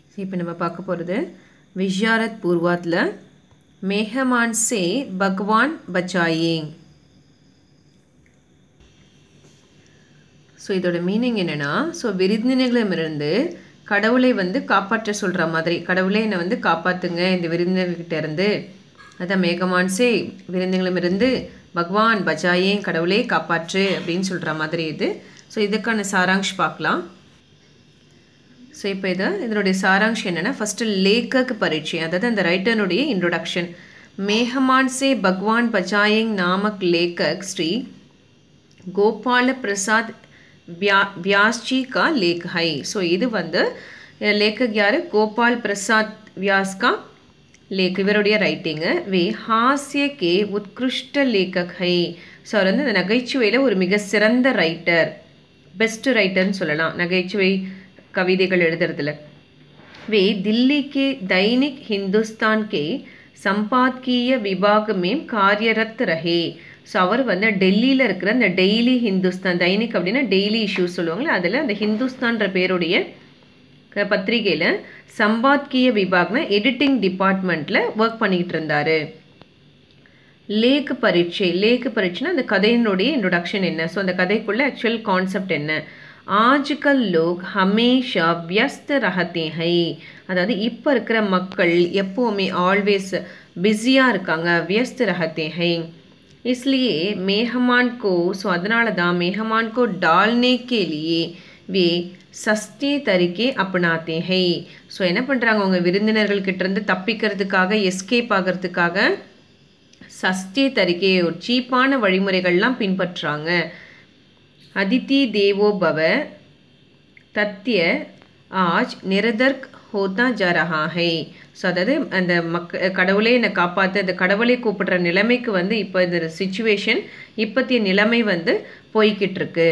இப்போ நம்ம பார்க்க போகிறது விஷாரத் பூர்வாத்தில் மேஹமான் சே பகவான் பச்சாயே ஸோ இதோட மீனிங் என்னென்னா ஸோ விருந்தினர்களிடமிருந்து கடவுளை வந்து காப்பாற்ற சொல்கிற மாதிரி கடவுளே என்னை வந்து காப்பாற்றுங்க இந்த விருந்தினர்கிட்ட இருந்து அதான் மேகமான் சே விருந்தினர்களிடமிருந்து பகவான் பஜாயே கடவுளே காப்பாற்று அப்படின்னு சொல்கிற மாதிரி இது ஸோ இதுக்கான சாராங்ஷ் பார்க்கலாம் ஸோ இப்போ இது இதனுடைய சாராங்ஷ் என்னென்னா ஃபஸ்ட்டு லேக்கக் பரீட்சை அதாவது அந்த ரைட்டனுடைய இன்ட்ரொடக்ஷன் மேஹமான் சே பகவான் பஜாயிங் நாமக் லேக்கக் ஸ்ரீ கோபால பிரசாத் வியா வியாஸ்ஜி கா லேக் ஹை ஸோ இது வந்து லேக்கக் யார் கோபால் பிரசாத் வியாஸ் கா லேக் இவருடைய ரைட்டிங்கு வே ஹாஸ்ய கே உத்கிருஷ்ட லேக்கக் ஹை ஸோ அவர் வந்து இந்த நகைச்சுவையில் ஒரு மிக சிறந்த ரைட்டர் பெஸ்ட் ரைட்டர்னு சொல்லலாம் நகைச்சுவை கவிதைகள் எழுதுறதுல वे दिल्ली के दैनिक हिंदुस्तान के சம்பாத்கீய விபாக் மேம் காரியரத் ரஹே ஸோ அவர் வந்து டெல்லியில் இருக்கிற அந்த டெய்லி ஹிந்துஸ்தான் தைனிக் அப்படின்னா டெய்லி இஷ்யூஸ் சொல்லுவாங்களே அதில் அந்த ஹிந்துஸ்தான்ற பேருடைய பத்திரிகையில் சம்பாத்கீய விபாக்னா எடிட்டிங் டிபார்ட்மெண்ட்டில் ஒர்க் பண்ணிக்கிட்டு இருந்தார் லேக் பரீட்சை லேக் பரீட்சைனா அந்த கதையினுடைய இன்ட்ரொடக்ஷன் என்ன ஸோ அந்த கதைக்குள்ள ஆக்சுவல் கான்செப்ட் என்ன ஆஜ்கல் லோக் ஹமேஷா வியஸ்த ரஹத்தே ஹை அதாவது இப்போ இருக்கிற மக்கள் எப்போவுமே ஆல்வேஸ் பிஸியாக இருக்காங்க வியஸ்த ரஹத்தே ஹை इसलिए मेहमान को ஸோ அதனால தான் मेहमान को डालने के लिए வே சஸ்தே தரிக்கே அப்னாத்தே ஹை ஸோ என்ன பண்ணுறாங்க அவங்க விருந்தினர்கள் கிட்டேருந்து தப்பிக்கிறதுக்காக எஸ்கேப் ஆகிறதுக்காக சஸ்தே தரிக்கே ஒரு சீப்பான வழிமுறைகள்லாம் பின்பற்றுறாங்க அதித்தி தேவோ பவ தத்திய ஆஜ் நிரதர்க் ஹோத்தா ஜா ரஹா ஹை ஸோ அதாவது அந்த மக்க கடவுளே என்னை காப்பாற்று அந்த கடவுளை கூப்பிடுற நிலைமைக்கு வந்து இப்போ இந்த சுச்சுவேஷன் இப்போத்திய நிலைமை வந்து போய்கிட்டு இருக்கு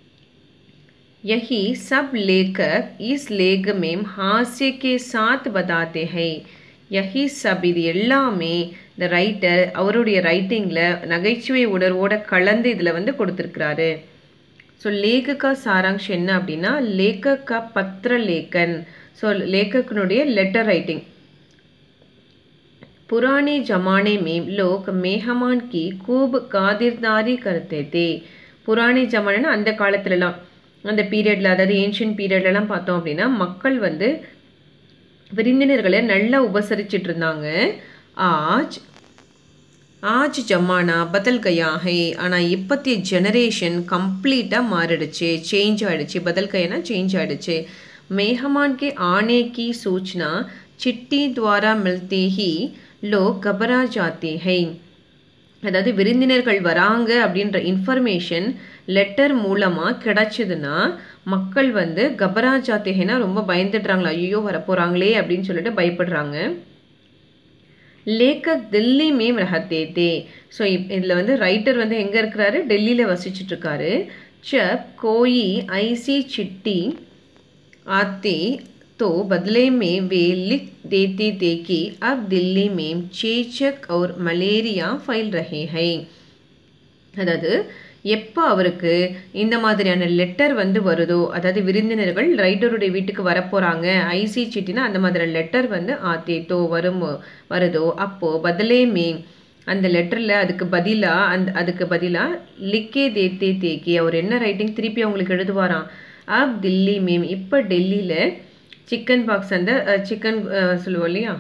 यही सब लेखक इस लेख में हास्य के साथ बताते हैं யஹி சப் இது எல்லாமே இந்த ரைட்டர் அவருடைய ரைட்டிங்கில் நகைச்சுவை உணர்வோட கலந்து இதில் வந்து கொடுத்துருக்குறாரு ஸோ லேகக்கா சாராங்ஷ் என்ன அப்படின்னா லேகக்கா பத்திர லேக்கன் ஸோ லேखकனுடைய லெட்டர் ரைட்டிங் पुराने जमाने में लोग मेहमान की खूब காதிர்தாரி करते थे புராணி ஜமானா அந்த காலத்துலலாம் அந்த பீரியடில் அதாவது ஏன்ஷியன் பீரியட்லலாம் பார்த்தோம் அப்படின்னா மக்கள் வந்து விருந்தினர்களை நல்லா உபசரிச்சிட்டு இருந்தாங்க ஆஜ் ஆஜ் ஜமானா பதல் கயாஹை ஆனால் இப்பத்திய ஜெனரேஷன் கம்ப்ளீட்டாக மாறிடுச்சு சேஞ்ச் ஆகிடுச்சு பதல் கையானா சேஞ்ச் ஆகிடுச்சு मेहमान के आने की सूचना चिट्ठी द्वारा मिलते ही लोग घबरा जाते हैं அதாவது விருந்தினர்கள் வராங்க அப்படின்ற இன்ஃபர்மேஷன் லெட்டர் மூலமாக கிடைச்சதுன்னா மக்கள் வந்து கபரா ஜாத்தேனா ரொம்ப பயந்துடுறாங்களா ஐயோ வரப்போகிறாங்களே அப்படின்னு சொல்லிட்டு பயப்படுறாங்க லேக்கக் தில்லி மேம் ரஹத்தே தே ஸோ இப் இதில் வந்து ரைட்டர் வந்து எங்கே இருக்கிறாரு டெல்லியில் வசிச்சுட்டு இருக்காரு जब कोई ऐसी चिट्ठी आते तो बदले में वे लिख देते थे कि अब दिल्ली में चेचक और मलेरिया फैल रहे हैं அதாவது எப்போ அவருக்கு இந்த மாதிரியான லெட்டர் வந்து வருதோ அதாவது விருந்தினர்கள் ரைட்டருடைய வீட்டுக்கு வரப்போகிறாங்க ஐசி சிட்டினா அந்த மாதிரியான லெட்டர் வந்து ஆத்தேத்தோ வரும் வருதோ அப்போது பதிலே மே அந்த லெட்டரில் அதுக்கு பதிலாக அந்த அதுக்கு பதிலாக லிக்கே தேத்தே தேக்கி அவர் என்ன ரைட்டிங் திருப்பி அவங்களுக்கு எழுதுவாராம் அப் தில்லி மேம் இப்போ டெல்லியில் சிக்கன் பாக்ஸ் அந்த சிக்கன் சொல்லுவோம் இல்லையா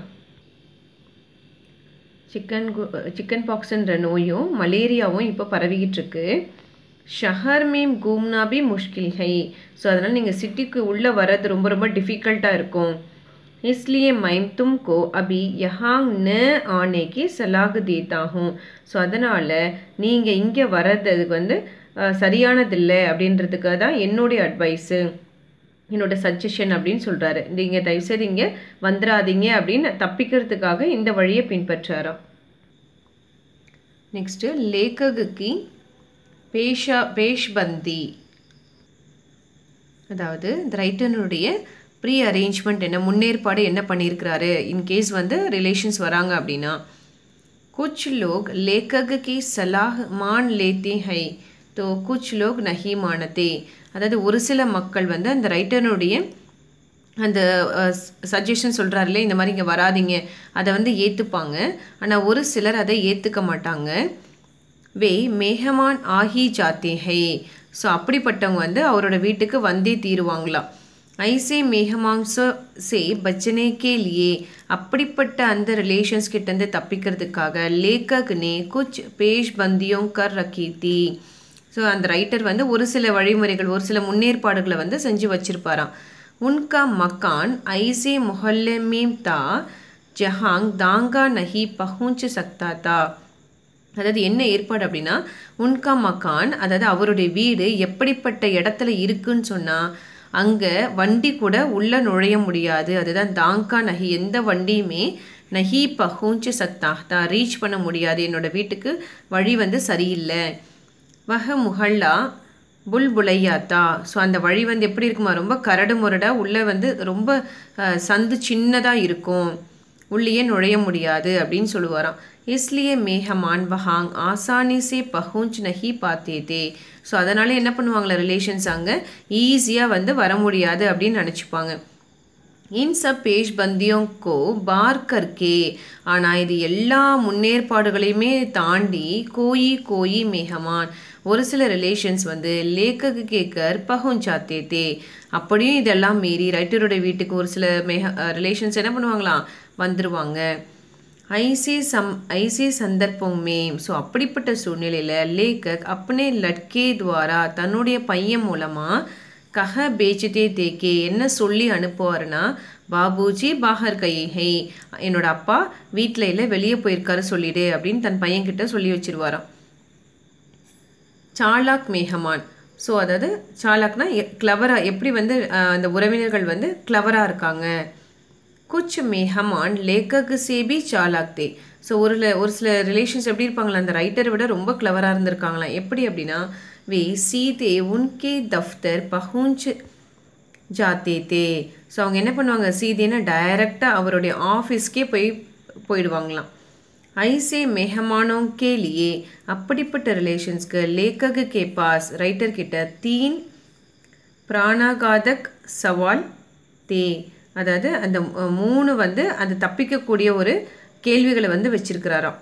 சிக்கன் சிக்கன் பாக்ஸுன்ற நோயும் மலேரியாவும் இப்போ பரவிக்கிட்டு இருக்கு ஷஹர் மேம் கூம்னா பி முஷ்கில் ஹை ஸோ அதனால் நீங்கள் சிட்டிக்கு உள்ளே வர்றது ரொம்ப ரொம்ப டிஃபிகல்ட்டாக இருக்கும் इसलिए मैं तुमको अभी यहाँ न आने की सलाह देता हूँ ஸோ அதனால் நீங்கள் இங்கே வர்றது வந்து சரியானதில்லை அப்படின்றதுக்காக தான் என்னுடைய அட்வைஸு என்னோட சஜஷன் அப்படின்னு சொல்கிறாரு நீங்கள் தயவுசெய்து இங்கே வந்துடாதீங்க அப்படின்னு தப்பிக்கிறதுக்காக இந்த வழியை பின்பற்றாராம் நெக்ஸ்ட்டு லேக்ககுக்கு பேஷா பேஷ்பந்தி அதாவது இந்த ரைட்டனுடைய ப்ரீ அரேஞ்ச்மெண்ட் என்ன முன்னேற்பாடு என்ன பண்ணியிருக்கிறாரு இன்கேஸ் வந்து ரிலேஷன்ஸ் வராங்க அப்படின்னா குச் லோக் லேக்கக் கி சலாஹ் மான் லேத்தே ஹை தோ குச் லோக் நஹி மானத்தே அதாவது ஒரு சில மக்கள் வந்து அந்த ரைட்டனுடைய அந்த சஜஷன் சொல்கிறாருல இந்த மாதிரி இங்கே வராதீங்க அதை வந்து ஏற்றுப்பாங்க ஆனால் ஒரு சிலர் அதை ஏற்றுக்க மாட்டாங்க வே மேஹமான் ஆஹி ஜாத்தே ஹை ஸோ அப்படிப்பட்டவங்க வந்து அவரோட வீட்டுக்கு வந்தே தீருவாங்களாம் ஐசே மேஹமான்ஸ சே பச்சனே கே லியே அப்படிப்பட்ட அந்த ரிலேஷன்ஸ் கிட்டேருந்து தப்பிக்கிறதுக்காக லேக்கக்னே குச் பேஷ் பந்தியும் கர் ரக்கி தி ஸோ அந்த ரைட்டர் வந்து ஒரு சில வழிமுறைகள் ஒரு சில முன்னேற்பாடுகளை வந்து செஞ்சு வச்சிருப்பாராம் உன்கா மக்கான் ஐசே மொஹல்லே மீம் தா ஜஹாங் தாங்கா நஹி பஹூஞ்சு சக்தா தா அதாவது என்ன ஏற்பாடு அப்படின்னா உன்கா மக்கான் அதாவது அவருடைய வீடு எப்படிப்பட்ட இடத்துல இருக்குன்னு சொன்னால் அங்கே வண்டி கூட உள்ளே நுழைய முடியாது அதுதான் தாங்கா நஹி எந்த வண்டியுமே நஹி பஹூஞ்சு சக்தா தான் ரீச் பண்ண முடியாது என்னோட வீட்டுக்கு வழி வந்து சரியில்லை வஹ முஹல்லா புல் புலையாத்தா ஸோ அந்த வழி வந்து எப்படி இருக்குமா ரொம்ப கரடு முரடாக உள்ளே வந்து ரொம்ப அஹ், சந்து சின்னதாக இருக்கும் உள்ளேயே நுழைய முடியாது அப்படின்னு சொல்லுவாராம் இஸ்லியே மேஹமான் வஹாங் ஆசானி சே பஹூஞ்ச் நஹி பாத்தே தே ஸோ அதனால என்ன பண்ணுவாங்களா ரிலேஷன்ஸ் அங்கே ஈஸியாக வந்து வர முடியாது அப்படின்னு நினச்சிப்பாங்க इन सब पेशबंदियों को बार करके ஆனால் இது எல்லா முன்னேற்பாடுகளையுமே தாண்டி கோயி கோயி மேஹமான் ஒரு சில ரிலேஷன்ஸ் வந்து லேக்கக்கு கேக்கர் பகுஞ்சாத்தே தே அப்படியும் இதெல்லாம் மீறி ரைட்டரோட வீட்டுக்கு ஒரு சில மேஹ ரிலேஷன்ஸ் என்ன பண்ணுவாங்களாம் வந்துருவாங்க ஐசி சம் ஐசி சந்தர்ப்பம் மேம் ஸோ அப்படிப்பட்ட சூழ்நிலையில் லேக்கக் அப்பனே லட்கே துவாரா தன்னுடைய பையன் மூலமாக கஹ பேச்சுதே தேக்கே என்ன சொல்லி அனுப்புவாருன்னா பாபுஜி பாகர் கையை என்னோட அப்பா வீட்டில் இல்லை வெளியே போயிருக்காரு சொல்லிடு அப்படின்னு தன் பையன்கிட்ட சொல்லி வச்சிருவாராம் சாலாக் மேஹமான் ஸோ அதாவது சாலாக்னா கிளவராக எப்படி வந்து அஹ், அந்த உறவினர்கள் வந்து கிளவராக இருக்காங்க குச் மேஹமான் லேக்கக்கு சேபி சாலாக் தே ஸோ ஒரு ல- ஒரு சில ரிலேஷன்ஸ் எப்படி இருப்பாங்களா அந்த ரைட்டரை விட ரொம்ப கிளவராக இருந்திருக்காங்களாம் எப்படி அப்படின்னா வே சீதே உன்கே தஃப்தர் பஹூஞ்ச் ஜாத்தே தே ஸோ அவங்க என்ன பண்ணுவாங்க சீதேன்னா டைரெக்டாக அவருடைய ஆஃபீஸ்க்கே போய் போயிடுவாங்களாம் ஐசே மெஹமானோ கே லியே அப்படிப்பட்ட ரிலேஷன்ஸ்க்கு லேக்ககு கே பாஸ் ரைட்டர் கிட்ட தீன் பிராணாகாதக் சவால் தே அதாவது அந்த அஹ், மூணு வந்து அந்த தப்பிக்கக்கூடிய ஒரு கேள்விகளை வந்து வச்சிருக்கிறாராம்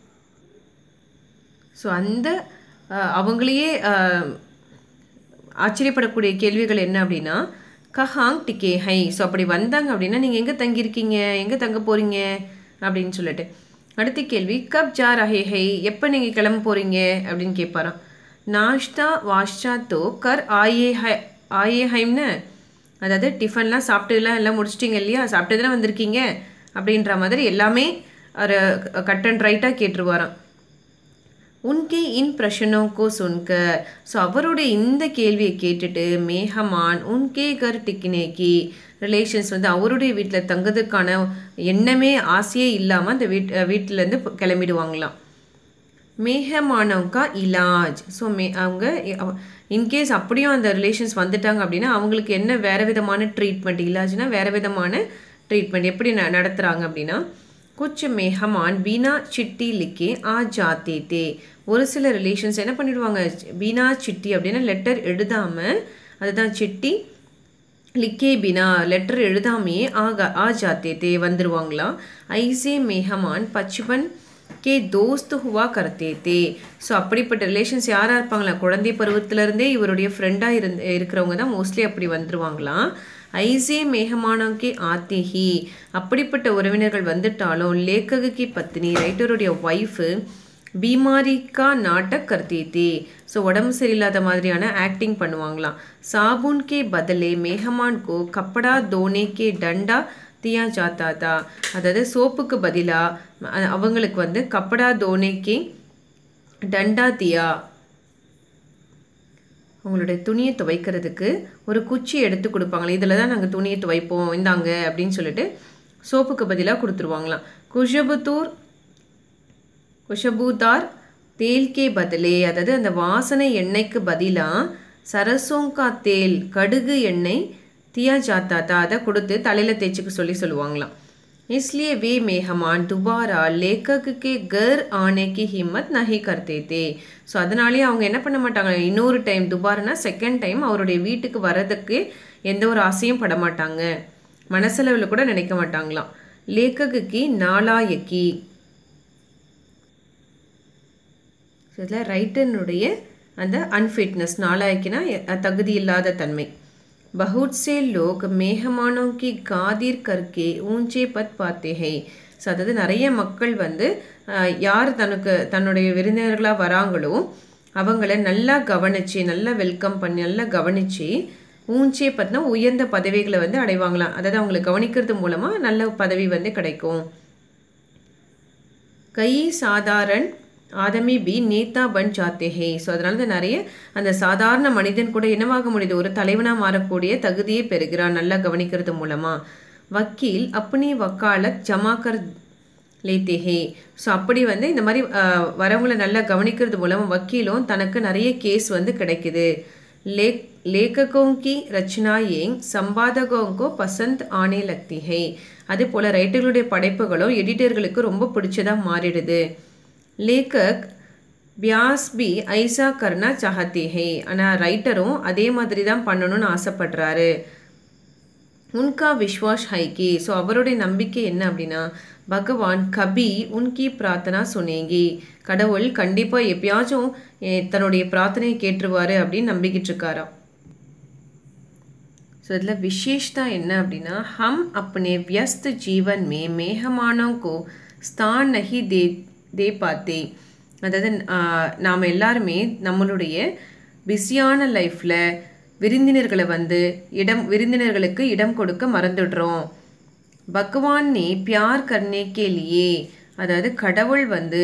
ஸோ அந்த அஹ், அவங்களையே அஹ், ஆச்சரியப்படக்கூடிய கேள்விகள் என்ன அப்படின்னா கஹாங் டிகே ஹை ஸோ அப்படி வந்தாங்க அப்படின்னா நீங்கள் எங்கே தங்கியிருக்கீங்க எங்கே தங்க போகிறீங்க அப்படின்னு சொல்லிட்டு அடுத்த கேள்வி கப் ஜா ரஹே ஹை எப்போ நீங்கள் கிளம்ப போகிறீங்க அப்படின்னு கேட்பாராம் நாஷ்தா வாஷ்டா தோ கர் ஆயே ஹை ஆயே ஹைம்னு அதாவது டிஃபன்லாம் சாப்பிட்டுலாம் எல்லாம் முடிச்சிட்டிங்க இல்லையா சாப்பிட்டு தானே வந்திருக்கீங்க அப்படின்ற மாதிரி எல்லாமே ஒரு கட் அண்ட் ரைட்டாக கேட்டுருவாராம் உன்கே இன் பிரஷனோ கோ சுன்கர் ஸோ அவருடைய இந்த கேள்வியை கேட்டுட்டு மேஹமான் உன்கே கர் டிக்கினேக்கி ரிலேஷன்ஸ் வந்து அவருடைய வீட்டில் தங்குறதுக்கான எண்ணமே ஆசையே இல்லாமல் அந்த வீட் வீட்டிலேருந்து கிளம்பிடுவாங்களாம் மேஹமானவங்கா இலாஜ் ஸோ மே அவங்க இன்கேஸ் அப்படியும் அந்த ரிலேஷன்ஸ் வந்துட்டாங்க அப்படின்னா அவங்களுக்கு என்ன வேறு விதமான ட்ரீட்மெண்ட் இலாஜ்னா வேறு விதமான ட்ரீட்மெண்ட் எப்படி ந நடத்துகிறாங்க அப்படின்னா குச் மேஹமான் பீனா சிட்டி லிக்கே ஆ ஜாத்தே தே ஒரு சில ரிலேஷன்ஸ் என்ன பண்ணிடுவாங்க பீனா சிட்டி அப்படின்னா லெட்டர் எழுதாமல் அதுதான் சிட்டி லிக்கே பினா லெட்டர் எழுதாமையே ஆக ஆ ஜாத்தே தே வந்துருவாங்களாம் ஐசே மேஹமான் பச்சுபன் கே தோஸ்து ஹுவா கரத்தே தே ஸோ அப்படிப்பட்ட ரிலேஷன்ஸ் யாராக இருப்பாங்களா குழந்தை பருவத்திலேருந்தே இவருடைய ஃப்ரெண்டாக இருந்து இருக்கிறவங்க தான் மோஸ்ட்லி அப்படி வந்துருவாங்களாம் ஐசே மேகமானோக்கே ஆத்திஹி அப்படிப்பட்ட உறவினர்கள் வந்துட்டாலும் லேக்ககுக்கி பத்னி ரைட்டருடைய ஒய்ஃபு பீமாரிக்கா நாட்டக் கர்த்தி தே ஸோ உடம்பு சரியில்லாத மாதிரியான ஆக்டிங் பண்ணுவாங்களாம் சாபுன் கே பதலே மேஹமான் கோ கப்படா தோனே கே டண்டா தியா ஜாத்தா தா அதாவது சோப்புக்கு பதிலாக அவங்களுக்கு வந்து கப்படா தோனேக்கே டண்டா தியா உங்களுடைய துணியை துவைக்கிறதுக்கு ஒரு குச்சி எடுத்து கொடுப்பாங்களே இதில் தான் நாங்கள் துணியை துவைப்போம் இந்தாங்க அப்படின்னு சொல்லிட்டு சோப்புக்கு பதிலாக கொடுத்துருவாங்களாம் குஷபுத்தூர் குஷபூதார் தேல்கே பதிலே அதாவது அந்த வாசனை எண்ணெய்க்கு பதிலாக சரசோங்கா தேல் கடுகு எண்ணெய் தியா ஜாத்தாத்தா அதை கொடுத்து தலையில் தேய்ச்சிக்க சொல்லி சொல்லுவாங்களாம் इसलिए वे मेहमान दोबारा लेखक के घर आने की हिम्मत नहीं करते थे ஸோ அதனாலேயே அவங்க என்ன பண்ண மாட்டாங்க இன்னொரு டைம் துபாரனா செகண்ட் டைம் அவருடைய வீட்டுக்கு வர்றதுக்கு எந்த ஒரு ஆசையும் பட மாட்டாங்க மனசளவில் கூட நினைக்க மாட்டாங்களாம் லேக்ககுக்கு நாளாயக்கி ஸோ இதில் ரைட்டனுடைய அந்த அன்ஃபிட்னஸ் நாளாயக்கினா தகுதி இல்லாத தன்மை बहुत से लोग मेहमानों की காதிர் கர்க்கே ஊஞ்சே பத் பாத்தே ஹை ஸோ அதாவது நிறைய மக்கள் வந்து யார் தனக்கு தன்னுடைய விருந்தினர்களாக வராங்களோ அவங்கள நல்லா கவனித்து நல்லா வெல்கம் பண்ணி நல்லா கவனித்து ஊஞ்சே பத்தினா உயர்ந்த பதவிகளை வந்து அடைவாங்களாம் அதாவது அவங்களை கவனிக்கிறது மூலமாக நல்ல பதவி வந்து கிடைக்கும் கை சாதாரண ஆதமி பி நேதா பன் ஜாத்தே ஹே ஸோ அதனால தான் நிறைய அந்த சாதாரண மனிதன் கூட என்னவாக முடியுது ஒரு தலைவனாக மாறக்கூடிய தகுதியை பெறுகிறான் நல்லா கவனிக்கிறது மூலமாக வக்கீல் அப்பனி வக்காலத் ஜமாக்கர் லேத்தே ஹே ஸோ அப்படி வந்து இந்த மாதிரி வரவங்களை நல்லா கவனிக்கிறது மூலமாக வக்கீலும் தனக்கு நிறைய கேஸ் வந்து கிடைக்குது ले लेखकों की रचनाएं संपादकों को पसंद आने लगती है அதே போல் ரைட்டர்களுடைய படைப்புகளும் எடிட்டர்களுக்கு ரொம்ப பிடிச்சதாக மாறிடுது லேக்கக் வியாஸ் பி ஐசா கர்னா சாஹத்தே ஹே ஆனால் ரைட்டரும் அதே மாதிரி தான் பண்ணணும்னு ஆசைப்படுறாரு உன்கா விஸ்வாஸ் ஹைகி ஸோ அவருடைய நம்பிக்கை என்ன அப்படின்னா பகவான் கபி உன்கி பிரார்த்தனா சொன்னேங்கி கடவுள் கண்டிப்பாக எப்பயாச்சும் தன்னுடைய பிரார்த்தனையை கேட்டுருவாரு அப்படின்னு நம்பிக்கிட்டு இருக்காராம் ஸோ இதில் விசேஷ்தா என்ன அப்படின்னா ஹம் अपने व्यस्त जीवन में मेहमानों को स्थान नहीं दे दे पाते அதாவது நாம் எல்லாருமே நம்மளுடைய பிஸியான லைஃப்பில் விருந்தினர்களை வந்து இடம் விருந்தினர்களுக்கு இடம் கொடுக்க மறந்துடுறோம் பகவான் நே பியார் கர்னே கேலியே அதாவது கடவுள் வந்து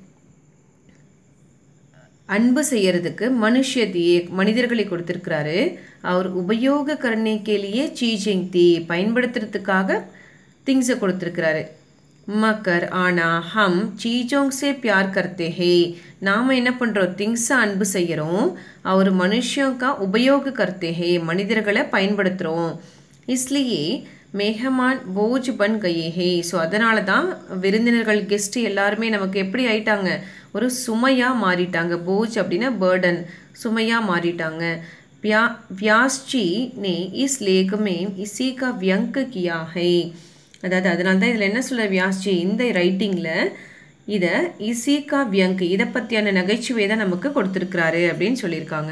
அன்பு செய்யறதுக்கு மனுஷத்தையே மனிதர்களை கொடுத்துருக்கிறாரு அவர் உபயோக கர்ணே கேலியே சீஜிங் தீ பயன்படுத்துறதுக்காக திங்ஸை கொடுத்துருக்கிறாரு மக்கர் ஆனா ஹம் சீஜோங் சே பியார் கர்த்தே ஹே நாம் என்ன பண்ணுறோம் திங்ஸை அன்பு செய்கிறோம் அவர் மனுஷங்கா உபயோக கர்த்தே ஹே மனிதர்களை பயன்படுத்துகிறோம் இஸ்லியே மேகமான் போஜ் பன் கையே ஹே ஸோ அதனால தான் விருந்தினர்கள் கெஸ்ட் எல்லாருமே நமக்கு எப்படி ஆயிட்டாங்க ஒரு சுமையாக மாறிட்டாங்க போஜ் அப்படின்னா பேர்டன் சுமையாக மாறிட்டாங்க வியா வியாஸ்ஜி நே இஸ் லேகமே இசி கா வியங்க் கியா ஹை அதாவது அதனால தான் இதில் என்ன சொல்ல வியாஸ்ஜி இந்த ரைட்டிங்கில் இதை இசிகா வியங்க் இதை பற்றியான நகைச்சுவை தான் நமக்கு கொடுத்துருக்குறாரு அப்படின்னு சொல்லியிருக்காங்க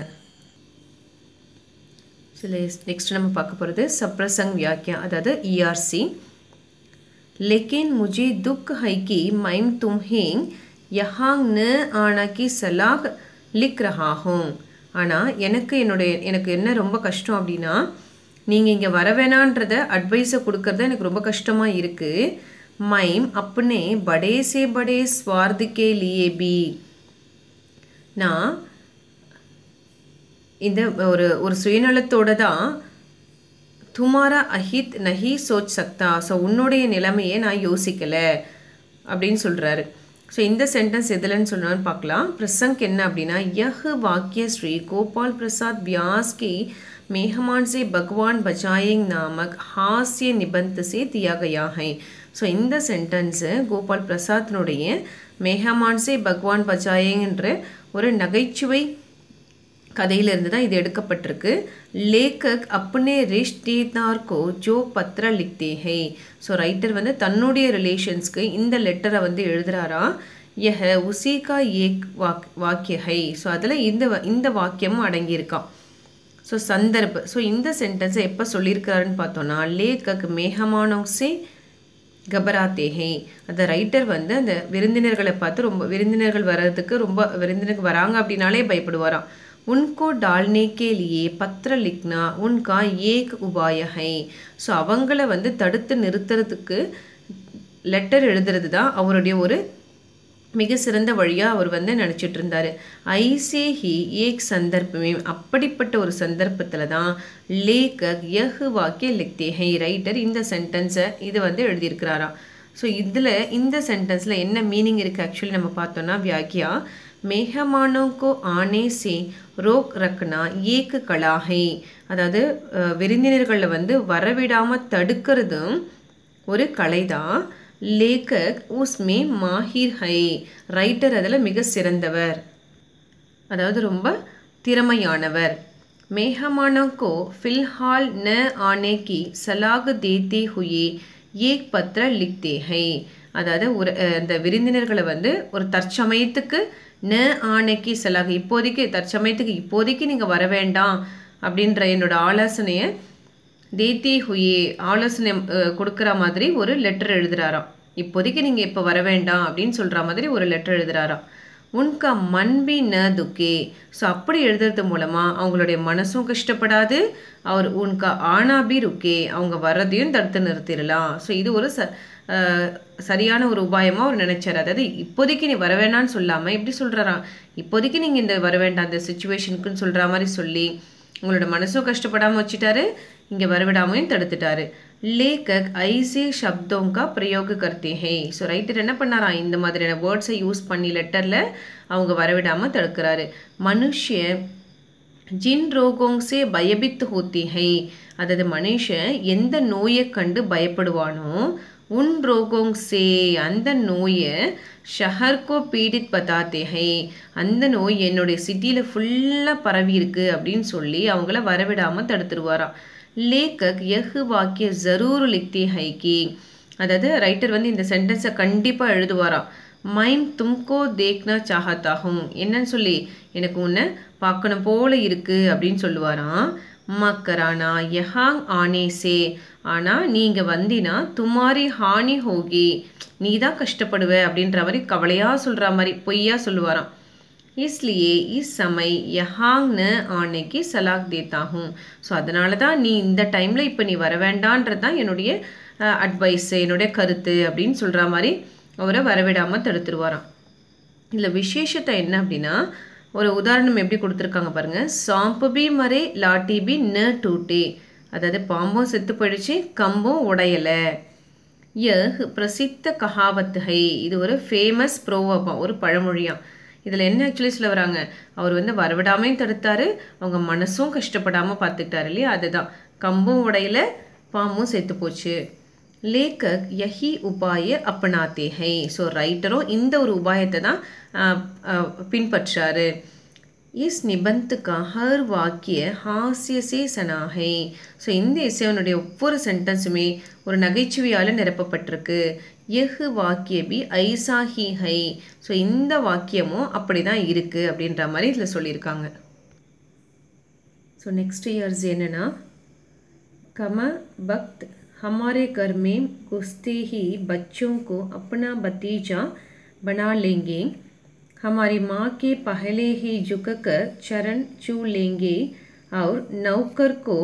சில நெக்ஸ்ட் நம்ம பார்க்க போகிறது சப்ரசங் வியாக்கியா அதாவது இஆர்சி लेकिन मुझे दुख है कि मैं तुम्हें यहाँ न आना की सलाह लिख रहा हूँ ஆனால் எனக்கு என்னுடைய எனக்கு என்ன ரொம்ப கஷ்டம் அப்படின்னா நீங்கள் இங்கே வர வேணான்றத அட்வைஸை கொடுக்கறது எனக்கு ரொம்ப கஷ்டமாக இருக்குது மைம் அப்பனே படே சே படே ஸ்வார்த்துக்கே லியே பி நான் இந்த ஒரு ஒரு சுயநலத்தோட தான் துமாரா அஹித் நஹி சோச் சக்தா ஸோ உன்னுடைய நிலைமையை நான் யோசிக்கலை அப்படின்னு சொல்கிறாரு ஸோ இந்த சென்டென்ஸ் எதுலன்னு சொன்னான்னு பார்க்கலாம் பிரசங்க் என்ன அப்படின்னா யஹ் வாக்கிய ஸ்ரீ கோபால் பிரசாத் வியாஸ் கி मेहमान से भगवान बचाएंग नामक हास्य निबंध से दिया गया है ஸோ இந்த சென்டென்ஸு கோபால் பிரசாத்னுடைய மேஹமான் சே பகவான் பச்சாயேங்கிற ஒரு நகைச்சுவை கதையிலிருந்து தான் இது எடுக்கப்பட்டிருக்கு லேக்கக் அப்பனே ரிஷ்தேதார் கோ ஜோ பத்ர லிக்தே ஹே ஸோ ரைட்டர் வந்து தன்னுடைய ரிலேஷன்ஸ்க்கு இந்த லெட்டரை வந்து எழுதுறாரா யஹ உசிகா ஏக் வாக் வாக்கிய ஹை ஸோ அதில் இந்த இந்த வாக்கியமும் அடங்கியிருக்கான் ஸோ சந்தர்ப் ஸோ இந்த சென்டென்ஸை எப்போ சொல்லியிருக்காருன்னு பார்த்தோன்னா லேக்கக் மேகமானோங் சே கபராத்தே ஹே அந்த ரைட்டர் வந்து அந்த விருந்தினர்களை பார்த்து ரொம்ப விருந்தினர்கள் வர்றதுக்கு ரொம்ப விருந்தினர்கள் வராங்க அப்படின்னாலே பயப்படுவாராம் உன்கோ டால்னே கே லியே பத்திர லிக்னா உன்கா ஏக் உபாய ஹை ஸோ அவங்கள வந்து தடுத்து நிறுத்துறதுக்கு லெட்டர் எழுதுறது தான் அவருடைய ஒரு மிக சிறந்த வழியாக அவர் வந்து நினச்சிட்டு இருந்தார் ஐசே ஹி ஏக் சந்தர்ப்பமே அப்படிப்பட்ட ஒரு சந்தர்ப்பத்தில் தான் லேக்கக் யஹு வாக்கிய லிக்தே ஹை ரைட்டர் இந்த சென்டென்ஸை இது வந்து எழுதியிருக்கிறாராம் ஸோ இதில் இந்த சென்டென்ஸில் என்ன மீனிங் இருக்குது ஆக்சுவலி நம்ம பார்த்தோன்னா வியாக்கியா मेहमानों को आने से ரோக் ரக்னா ஏக்கு கலாகை அதாவது விருந்தினர்களை வந்து வரவிடாமல் தடுக்கிறதும் ஒரு கலை தான் லேக்கக் உஸ்மே மாஹிர் ஹை ரைட்டர் அதில் மிக சிறந்தவர் அதாவது ரொம்ப திறமையானவர் मेहमानों को फिलहाल न आने की सलाह देते हुए एक पत्र लिखते हैं அதாவது ஒரு அஹ், இந்த விருந்தினர்களை வந்து ஒரு தற்சமயத்துக்கு ந ஆணைக்கு சலாக இப்போதைக்கு தற்சமயத்துக்கு இப்போதைக்கு நீங்கள் வர வேண்டாம் அப்படின்ற என்னோட ஆலோசனையை தேத்தி ஹுயே ஆலோசனை அஹ், கொடுக்குற மாதிரி ஒரு லெட்டர் எழுதுறாராம் இப்போதைக்கு நீங்கள் இப்போ வர வேண்டாம் அப்படின்னு சொல்கிற மாதிரி ஒரு லெட்டர் எழுதுறாராம் உன்கா மன்பி ந துக்கே ஸோ அப்படி எழுதுறது மூலமாக அவங்களுடைய மனசும் கஷ்டப்படாது அவர் உன்கா ஆனாபி ருக்கே அவங்க வர்றதையும் தடுத்து நிறுத்திடலாம் ஸோ இது ஒரு ச அஹ், சரியான ஒரு உபாயமாக அவர் நினைச்சார் அதாவது இப்போதைக்கு நீ வர வேண்டாம்னு சொல்லாமல் எப்படி சொல்கிறாராம் இப்போதைக்கு நீங்கள் இந்த வர வேண்டாம் இந்த சுச்சுவேஷனுக்குன்னு சொல்கிற மாதிரி சொல்லி உங்களோட மனசும் கஷ்டப்படாமல் வச்சுட்டாரு இங்கே வரவிடாமையும் தடுத்துட்டாரு லேக்கக் ஐசே சப்தோங்கா பிரயோக கர்த்தே ஹே ஸோ ரைட்டர் என்ன பண்ணாராம் இந்த மாதிரியான வேர்ட்ஸை யூஸ் பண்ணி லெட்டரில் அவங்க வரவிடாமல் தடுக்கிறாரு மனுஷன் ஜின் ரோகோங் சே பயபித்து ஹோத்தி ஹை அதாவது மனுஷன் எந்த நோயை கண்டு பயப்படுவானோ உன் ரோகோங் சே அந்த நோயை ஷஹர்கோ பீடித் பதாத்தே ஹை அந்த நோய் என்னுடைய சிட்டியில் ஃபுல்லாக பரவி இருக்கு அப்படின்னு சொல்லி அவங்கள வரவிடாமல் தடுத்துருவாராம் லேக்கக் யஹ் வாக்கிய ஜரூர் லிக்தி ஹைக்கி அதாவது ரைட்டர் வந்து இந்த சென்டென்ஸை கண்டிப்பாக எழுதுவாராம் மைம் தும்கோ தேக்னா சாஹத்தாகும் என்னன்னு சொல்லி எனக்கு உன்னை பார்க்கணும் போல இருக்கு அப்படின்னு சொல்லுவாராம் மக்கரானா யஹாங் ஆனே சே ஆனால் நீங்கள் வந்தினா துமாரி ஹானி ஹோகி நீ தான் கஷ்டப்படுவ அப்படின்ற மாதிரி கவலையாக சொல்கிற மாதிரி பொய்யா சொல்லுவாராம் इसलिए इस समय यहाँ न आने की சலாக் தேத்தா ஹூம் ஸோ அதனால தான் நீ இந்த டைமில் இப்போ நீ வர வேண்டான்றது தான் என்னுடைய அட்வைஸ் என்னுடைய கருத்து அப்படின்னு சொல்கிற மாதிரி அவரை வரவிடாமல் தடுத்துருவாராம் இதில் விசேஷத்தை என்ன அப்படின்னா ஒரு உதாரணம் எப்படி கொடுத்துருக்காங்க பாருங்க சாம்பு பி மரே லாட்டி பி ந டூட்டே அதாவது பாம்பும் செத்து போயிடுச்சு கம்பும் உடையலை யஹ் பிரசித்த கஹாவத் ஹை இது ஒரு ஃபேமஸ் ப்ரோவபம் ஒரு பழமொழியாம் இதில் என்ன ஆக்சுவலி சொல்ல வராங்க அவர் வந்து வரவிடாமையும் தடுத்தாரு அவங்க மனசும் கஷ்டப்படாமல் பார்த்துக்கிட்டாரு இல்லையா அதுதான் கம்பும் உடையில பாம்பும் செத்து போச்சு லேக்கக் யஹி உபாய அப்பனாத்தே ஹை ஸோ ரைட்டரும் இந்த ஒரு உபாயத்தை தான் ஆஹ், ஆஹ், பின்பற்றாரு இஸ் நிபந்த் கா ஹர் வாக்கிய ஹாஸ்ய சே சனாஹை ஸோ இந்த இசைவனுடைய ஒவ்வொரு சென்டென்ஸுமே ஒரு நகைச்சுவையால் நிரப்பப்பட்டிருக்கு எஹு வாக்கிய பி ஐசா ஹி ஹை ஸோ இந்த வாக்கியமும் அப்படி தான் இருக்குது அப்படின்ற மாதிரி இதில் சொல்லியிருக்காங்க ஸோ நெக்ஸ்ட் இயர்ஸ் என்னென்னா कम वक्त हमारे घर में घुसते ही बच्चों को अपना भतीजा बना लेंगे हमारी माँ के पहले ही झुककर चरण छू लेंगे और नौकर को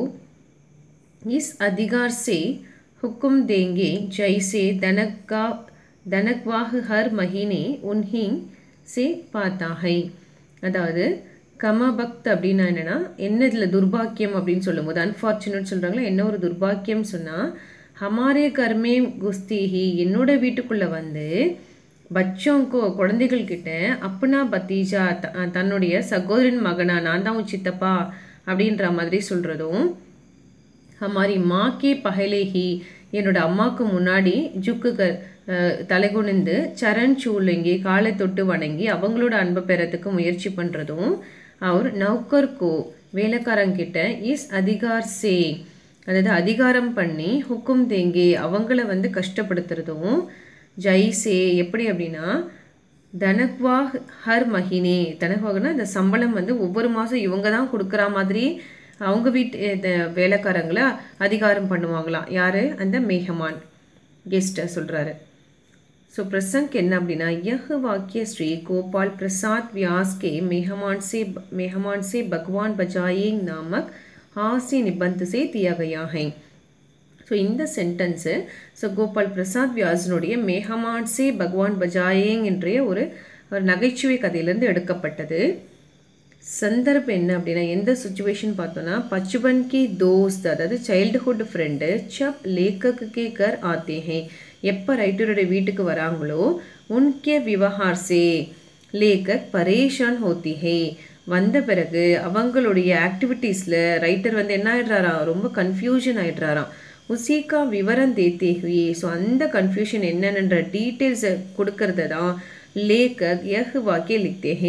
इस अधिकार से हुक्म देंगे जैसे दनका दनकवाह हर महीने उन्हीं से पाता है அதாவது கமபக்த் அப்படின்னா என்னன்னா என்ன இதில் துர்பாக்கியம் அப்படின்னு சொல்லும்போது அன்ஃபார்ச்சுனேட் சொல்கிறாங்களா என்ன ஒரு துர்பாக்கியம் சொன்னால் ஹமாரே கர்மே குஸ்திஹி என்னோட வீட்டுக்குள்ளே வந்து பச்சோங்கோ குழந்தைகள் கிட்ட அப்பனா பத்தீஜா த- தன்னுடைய சகோதரன் மகனா நான் தான் உன் சித்தப்பா அப்படின்ற மாதிரி சொல்கிறதும் ஹமாரி மாக்கே பஹலேஹி என்னோட அம்மாவுக்கு முன்னாடி ஜுக்குகள் தலைகுனிந்து சரண் சூழ்லங்கி காலை தொட்டு வணங்கி அவங்களோட அன்பை பெறத்துக்கு முயற்சி பண்ணுறதும் அவர் நௌக்கர் கோ வேலைக்காரங்கிட்ட இஸ் அதிகார் சே அதாவது அதிகாரம் பண்ணி ஹுக்கும் தேங்கி அவங்கள வந்து கஷ்டப்படுத்துறதும் ஜெய்சே எப்படி அப்படின்னா தனக்வாஹ் ஹர் மஹினே தனக்வாஹ்னா இந்த சம்பளம் வந்து ஒவ்வொரு மாதம் இவங்க தான் கொடுக்குற மாதிரி அவங்க வீட்டு இந்த வேலைக்காரங்களை அதிகாரம் பண்ணுவாங்களாம் யார் அந்த மேகமான் கெஸ்ட்டை சொல்கிறாரு सो प्रसंग என்ன அப்படின்னா यह वाक्य श्री गोपाल प्रसाद व्यास के मेहमान से मेहमान से भगवान बजाएं नामक हास्य निबंध से दिया गया है ஸோ இந்த சென்டென்ஸு ஸோ கோபால் பிரசாத் வியாசனுடைய மேஹமான் சே பகவான் பஜாயேங் என்ற ஒரு ஒரு நகைச்சுவை கதையிலேருந்து எடுக்கப்பட்டது சந்தர்ப்பம் என்ன அப்படின்னா எந்த சுச்சுவேஷன் பார்த்தோன்னா பச்சுபன் கி தோஸ்த் அதாவது சைல்டுஹுட் ஃப்ரெண்டு சப் லேக்கக்கு கே கர் ஆத்தே ஹே எப்போ ரைட்டருடைய வீட்டுக்கு வராங்களோ உன்கே விவகார் சே லேக்கக் பரேஷான் ஹோத்தி ஹே வந்த பிறகு அவங்களுடைய ஆக்டிவிட்டீஸில் ரைட்டர் வந்து என்ன ஆயிடுறாராம் ரொம்ப கன்ஃபியூஷன் ஆயிடுறாராம் உசிகா விவரம் தேத்தே ஹுயே ஸோ அந்த கன்ஃபியூஷன் என்னென்னன்ற டீட்டெயில்ஸை கொடுக்கறது தான் லேக்கக் யஹ் வாக்கிய லிக்தே ஹே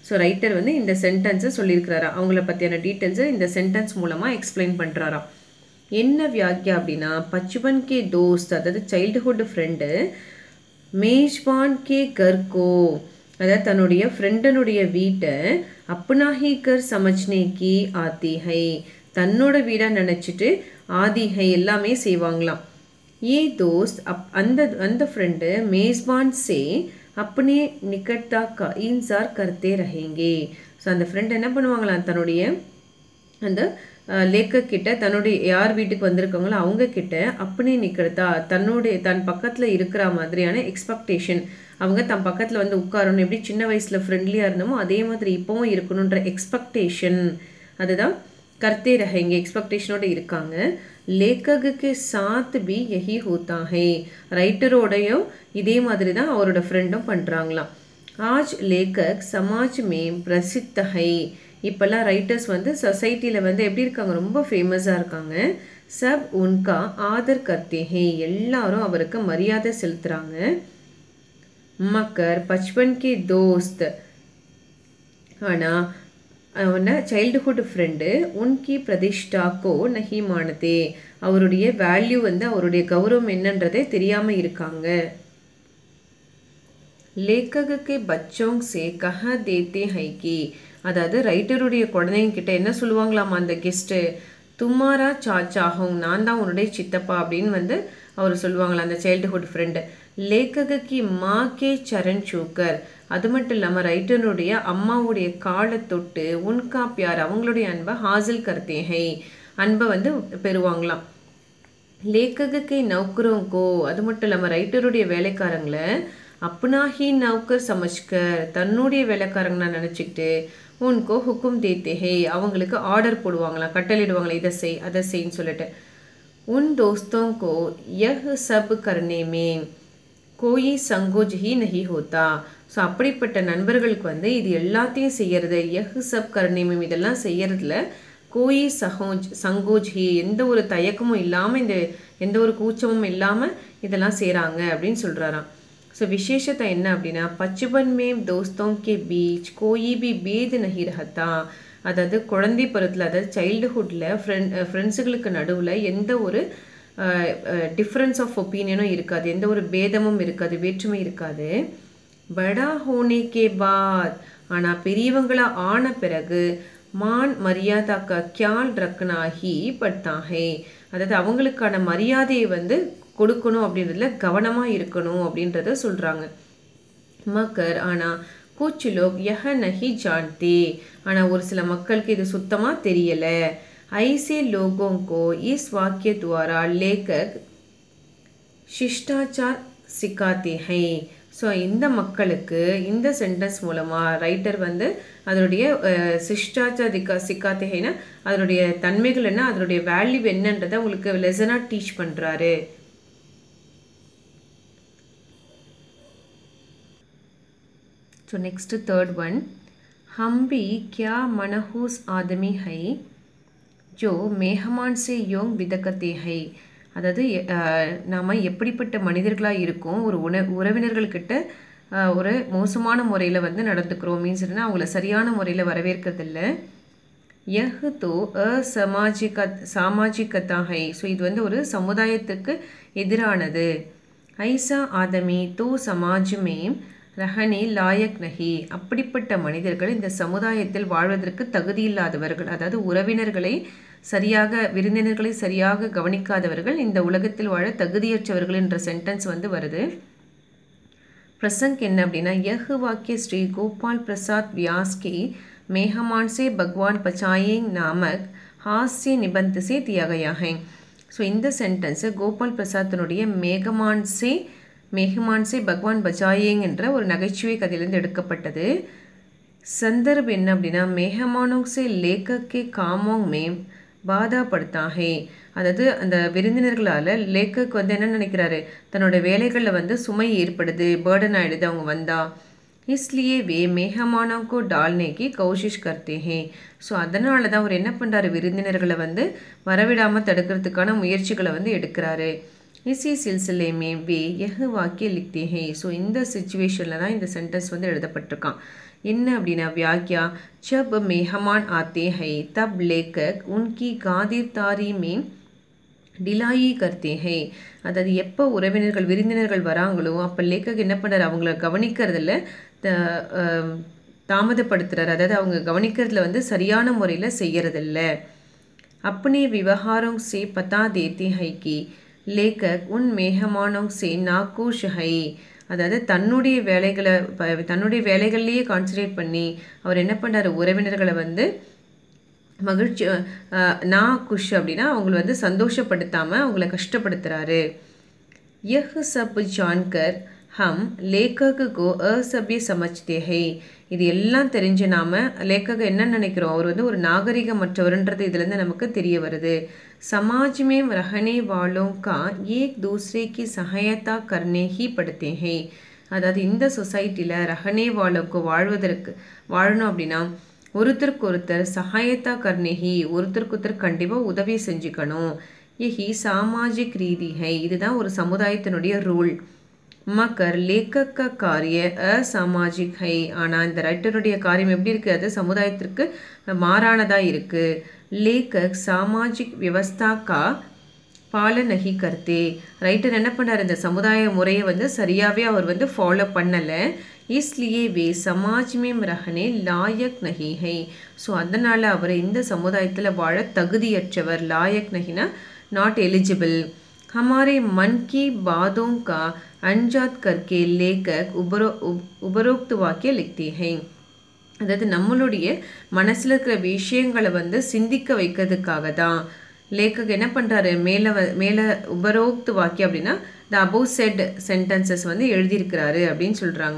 ஸோ ரைட்டர் வந்து இந்த சென்டென்ஸை சொல்லியிருக்கிறாரா அவங்கள பற்றியான டீட்டெயில்ஸை இந்த சென்டென்ஸ் மூலமாக எக்ஸ்பிளைன் பண்ணுறாராம் என்ன வியாக்கியா அப்படின்னா பச்சுபன் கே தோஸ்த் அதாவது சைல்டுஹுட் ஃப்ரெண்டு மேஷ்பான் கே கர்கோ அதாவது தன்னுடைய ஃப்ரெண்டனுடைய வீட்டை அப்னாஹி கர் சமஜ்னேக்கி ஆத்திஹை தன்னோட வீடாக நினச்சிட்டு ஆதிஹை எல்லாமே செய்வாங்களாம் ஏ தோஸ்த் அப் அந்த அந்த ஃப்ரெண்டு மேஸ்பான் சே अपने निकटता का इंतजार करते रहेंगे ஸோ அந்த ஃப்ரெண்ட் என்ன பண்ணுவாங்களாம் தன்னுடைய அந்த லேக்கர் கிட்ட தன்னுடைய யார் வீட்டுக்கு வந்திருக்காங்களோ அவங்க கிட்ட அப்பனே நிக்கிறதா தன்னுடைய தன் பக்கத்தில் இருக்கிற மாதிரியான எக்ஸ்பெக்டேஷன் அவங்க தன் பக்கத்தில் வந்து உட்காரணும் எப்படி சின்ன வயசில் ஃப்ரெண்ட்லியாக இருந்தோமோ அதே மாதிரி இப்போவும் இருக்கணுன்ற எக்ஸ்பெக்டேஷன் அதுதான் கர்த்தே ரஹேங்க எக்ஸ்பெக்டேஷனோட இருக்காங்க லேக்ககுக்கு சாத் பி யஹி ஹோத்தா ஹே ரைட்டரோடையும் இதே மாதிரி தான் அவரோட ஃப்ரெண்டும் பண்ணுறாங்களாம் ஆஜ் லேக்கக் சமாஜ் மே பிரசித்த ஹை இப்போல்லாம் ரைட்டர்ஸ் வந்து சொசைட்டியில் வந்து எப்படி இருக்காங்க ரொம்ப ஃபேமஸாக இருக்காங்க சப் உன்கா ஆதர் கர்த்தே ஹே எல்லாரும் அவருக்கு மரியாதை செலுத்துகிறாங்க மக்கர் பச்பன் கே தோஸ்த் ஆனால் அவன சைல்டுஹுட் ஃப்ரெண்டு உன்கி பிரதிஷ்டாக்கோ நஹி மானதே அவருடைய வேல்யூ வந்து அவருடைய கௌரவம் என்னன்றதே தெரியாமல் இருக்காங்க லேக்ககுக்கு பச்சோங் சே கஹ தேத்தே ஹைகி அதாவது ரைட்டருடைய குழந்தைங்க கிட்ட என்ன சொல்லுவாங்களாமா அந்த கெஸ்ட்டு தும்மாரா சாச்சாகும் நான் தான் உன்னுடைய சித்தப்பா அப்படின்னு வந்து அவர் சொல்லுவாங்களா அந்த சைல்டுஹுட் ஃப்ரெண்டு லேக்ககுக்கு மா கே சரண் சூக்கர் அது மட்டும் இல்லாமல் ரைட்டனுடைய அம்மாவுடைய காலை தொட்டு உன்கா பியார் அவங்களுடைய அன்பை ஹாசில் கர்த்தேஹை அன்பை வந்து பெறுவாங்களாம் லேக்ககுக்கை நௌக்கரோங்கோ அது மட்டும் இல்லாமல் ரைட்டருடைய வேலைக்காரங்களை அப்னாஹி நௌக்கர் சமஜ்கர் தன்னுடைய வேலைக்காரங்க நினச்சிக்கிட்டு உன்கோ ஹுக்கும் தேத்தேஹே அவங்களுக்கு ஆர்டர் போடுவாங்களாம் கட்டளிடுவாங்களா இதை செய் அதை செய்ன்னு சொல்லிட்டு உன் தோஸ்தோங்கோ யஹ் சப் கர்னே மே கோயி சங்கோஜ் ஹி நஹி ஹோத்தா ஸோ அப்படிப்பட்ட நண்பர்களுக்கு வந்து இது எல்லாத்தையும் செய்யறது யஹ் சப் கர்ணேமம் இதெல்லாம் செய்யறதுல கோயி சகோஜ் சங்கோஜ் ஹி எந்த ஒரு தயக்கமும் இல்லாமல் இந்த எந்த ஒரு கூச்சமும் இல்லாமல் இதெல்லாம் செய்கிறாங்க அப்படின்னு சொல்கிறாராம் ஸோ விசேஷத்தை என்ன அப்படின்னா பச்சுபன் மேம் தோஸ்தோம் கே பீச் கோயி பி பேது நஹி ரஹத்தா அதாவது குழந்தை பருவத்தில் அதாவது சைல்டுஹுட்டில் ஃப்ரெண்ட் ஃப்ரெண்ட்ஸுகளுக்கு நடுவில் எந்த ஒரு டிஃப்ரென்ஸ் ஆஃப் ஒப்பீனியனும் இருக்காது எந்த ஒரு பேதமும் இருக்காது வேற்றுமை இருக்காது படா ஹோனே கே பாத் ஆனால் பெரியவங்களா ஆன பிறகு மான் மரியாதா க கியால் ரக்கனாகி பட்டாஹே அதாவது அவங்களுக்கான மரியாதையை வந்து கொடுக்கணும் அப்படின்றதுல கவனமாக இருக்கணும் அப்படின்றத சொல்கிறாங்க மக்கர் ஆனால் குச் லோக் யஹ நஹி ஜான்தே ஆனால் ஒரு சில மக்களுக்கு இது சுத்தமாக தெரியலை ஐசே லோகோं को इस वाक्य द्वारा लेखक शिष्टाचार सिखाते हैं ஸோ இந்த மக்களுக்கு இந்த சென்டென்ஸ் மூலமாக ரைட்டர் வந்து அதனுடைய சிஷ்டாச்சாதிக்கா சிக்காத்தேனா அதனுடைய தன்மைகள் என்ன அதனுடைய வேல்யூ என்னன்றதை உங்களுக்கு லெசனாக டீச் பண்ணுறாரு ஸோ நெக்ஸ்ட்டு தேர்ட் ஒன் हम भी क्या मनहूस आदमी है ஜோ மேஹமான் சே யோங் விதக்கத்தே ஹை அதாவது நாம் எப்படிப்பட்ட மனிதர்களாக இருக்கோம் ஒரு உண உறவினர்கள்கிட்ட ஒரு மோசமான முறையில் வந்து நடந்துக்கிறோம் மீன்ஸ் என்ன அவங்கள சரியான முறையில் வரவேற்கிறதில்ல யஹ் தோ அசமாஜிக சாமாஜிகத்தா ஹை ஸோ இது வந்து ஒரு சமுதாயத்துக்கு எதிரானது ஐசா ஆதமி தோ சமாஜுமே ரஹனி லாயக் நஹி அப்படிப்பட்ட மனிதர்கள் இந்த சமுதாயத்தில் வாழ்வதற்கு தகுதியில்லாதவர்கள் அதாவது உறவினர்களை சரியாக விருந்தினர்களை சரியாக கவனிக்காதவர்கள் இந்த உலகத்தில் வாழ தகுதியற்றவர்கள் என்ற சென்டென்ஸ் வந்து வருது பிரசங்க் என்ன அப்படின்னா யஹ் வாக்கிய ஸ்ரீ கோபால் பிரசாத் வியாஸ்கி மேஹமான் சே பகவான் பச்சாயேங் நாமக் ஹாஸ்ய நிபந்த சே தியாகயாகேங் ஸோ இந்த சென்டென்ஸு கோபால் பிரசாத்தினுடைய மேகமான் சே மேஹமான் சே பகவான் பச்சாயேங் என்ற ஒரு நகைச்சுவை கதையிலேருந்து எடுக்கப்பட்டது சந்தர்ப் என்ன அப்படின்னா மேஹமானோங் சே லேக்கக்கே காமோங் மேம் பாதா படுத்தாகே அதாவது அந்த விருந்தினர்களால் லேக்கக் வந்து என்ன நினைக்கிறாரு தன்னோட வேலைகளில் வந்து சுமை ஏற்படுது பேர்டன் ஆகிடுது அவங்க வந்தா இஸ்லியே வே மேகமானோங்கோ டால்னேக்கு கௌஷிஷ் கர்த்தே ஹே ஸோ அதனால தான் அவர் என்ன பண்ணுறாரு விருந்தினர்களை வந்து வரவிடாமல் தடுக்கிறதுக்கான முயற்சிகளை வந்து எடுக்கிறாரு இசி சில்சிலே மே வே எஹ் வாக்கிய லிக்தே ஹே ஸோ இந்த சுச்சுவேஷனில் தான் இந்த சென்டென்ஸ் வந்து எழுதப்பட்டிருக்கான் என்ன அப்படின்னா வியாக்கியா जब मेहमान आते हैं तब लेखक उनकी गादिरदारी में டிலாயி கர்த்தே ஹே அதாவது எப்போ உறவினர்கள் விருந்தினர்கள் வராங்களோ அப்போ லேக்கக் என்ன பண்ணுறாரு அவங்கள கவனிக்கிறதுல தாமதப்படுத்துறாரு அதாவது அவங்க கவனிக்கிறதுல வந்து சரியான முறையில் செய்யறதில்ல अपने व्यवहारों से पता देते हैं कि लेखक उन मेहमानों से नाखुश है அதாவது தன்னுடைய வேலைகளை தன்னுடைய வேலைகள்லேயே கான்சன்ட்ரேட் பண்ணி அவர் என்ன பண்ணார் உறவினர்களை வந்து மகிழ்ச்சி நான் குஷ் அப்படின்னா அவங்கள வந்து சந்தோஷப்படுத்தாமல் அவங்கள கஷ்டப்படுத்துகிறாரு यह सब जानकर हम लेखक को असभ्य समझते हैं இது எல்லாம் தெரிஞ்ச நாம லேக்கக என்ன நினைக்கிறோம் அவர் வந்து ஒரு நாகரிகமற்றவர்ன்றது இதுலேருந்து நமக்கு தெரிய வருது समाज में रहने वालों का एक दूसरे की सहायता करने ही पड़ते हैं அதாவது இந்த சொசைட்டியில் ரஹனே வாழோக்கு வாழ்வதற்கு வாழணும் அப்படின்னா ஒருத்தருக்கு ஒருத்தர் சகாயத்தா கர்ணேஹி ஒருத்தருக்கு ஒருத்தர் கண்டிப்பாக உதவி செஞ்சுக்கணும் यही सामाजिक रीति है இதுதான் ஒரு சமுதாயத்தினுடைய ரூல் மக்கர் லேக்கக்க காரிய அசாமாஜிக் ஹை ஆனால் இந்த ரைட்டருடைய காரியம் எப்படி இருக்குது அது சமுதாயத்திற்கு மாறானதாக இருக்குது லேக்கக் சாமாஜிக் வியவஸ்தா கா பாலனகி கர்த்தே ரைட்டர் என்ன பண்ணார் இந்த சமுதாய முறையை வந்து சரியாகவே அவர் வந்து ஃபாலோ பண்ணலை இஸ்லியே வே சமாஜ் மேம் ரஹனே லாயக் நஹி ஹை ஸோ அதனால் அவர் இந்த சமுதாயத்தில் வாழ தகுதியற்றவர் லாயக் நஹினா நாட் எலிஜிபிள் हमारे मन की बातों का अनजात करके लेखक उबरो उपरोक्त वाक्य लिखते हैं அதாவது நம்மளுடைய மனசில் இருக்கிற விஷயங்களை வந்து சிந்திக்க வைக்கிறதுக்காக தான் லேக்கக் என்ன பண்ணுறாரு மேலே வ மேலே உபரோக்து வாக்கியம் அப்படின்னா த அபோவ் செட் சென்டென்சஸ் வந்து எழுதியிருக்கிறாரு அப்படின்னு சொல்கிறாங்க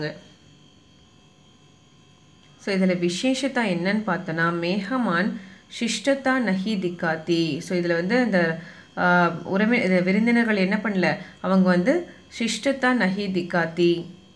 ஸோ இதில் விசேஷத்தா என்னன்னு பார்த்தோன்னா மேகமான் சிஷ்டத்தா நஹி திக்காத்தி ஸோ இதில் வந்து அந்த உறவி விருந்தினர்கள் என்ன பண்ணல அவங்க வந்து சிஷ்டத்தா நஹி திக்காத்தி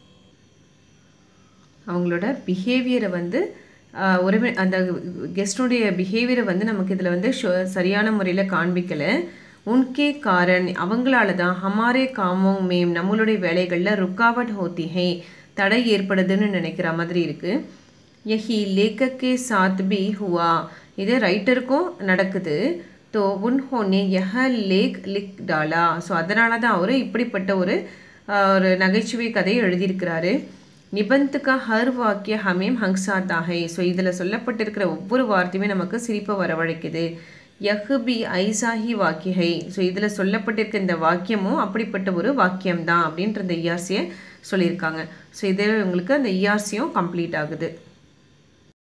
அவங்களோட பிஹேவியரை வந்து உறவி அந்த கெஸ்டுடைய பிஹேவியரை வந்து நமக்கு இதில் வந்து சரியான முறையில் காண்பிக்கலை உன்கே காரன் அவங்களால தான் ஹமாரே காமோங் மேம் நம்மளுடைய வேலைகளில் ருக்காவட் ஹோத்தி ஹே தடை ஏற்படுதுன்னு நினைக்கிற மாதிரி இருக்குது யஹி லேக்கக்கே சாத் பி ஹுவா இது ரைட்டருக்கும் நடக்குது தோ உன்ஹோனே யஹ லேக் லிக் டாலா ஸோ அதனால தான் அவர் இப்படிப்பட்ட ஒரு ஒரு நகைச்சுவை கதையை எழுதியிருக்கிறாரு நிபந்துக்கா ஹர் வாக்கிய ஹமேம் ஹங்சாத்தா ஹை ஸோ இதில் சொல்லப்பட்டிருக்கிற ஒவ்வொரு வார்த்தையுமே நமக்கு சிரிப்பை வரவழைக்குது யஹ்பி ஐசாஹி வாக்கியஹை ஸோ இதில் சொல்லப்பட்டிருக்க இந்த வாக்கியமும் அப்படிப்பட்ட ஒரு வாக்கியம் தான் அப்படின்ற இந்த இஆர்சியை சொல்லியிருக்காங்க ஸோ இதில் உங்களுக்கு அந்த இஆர்சியும் கம்ப்ளீட் ஆகுது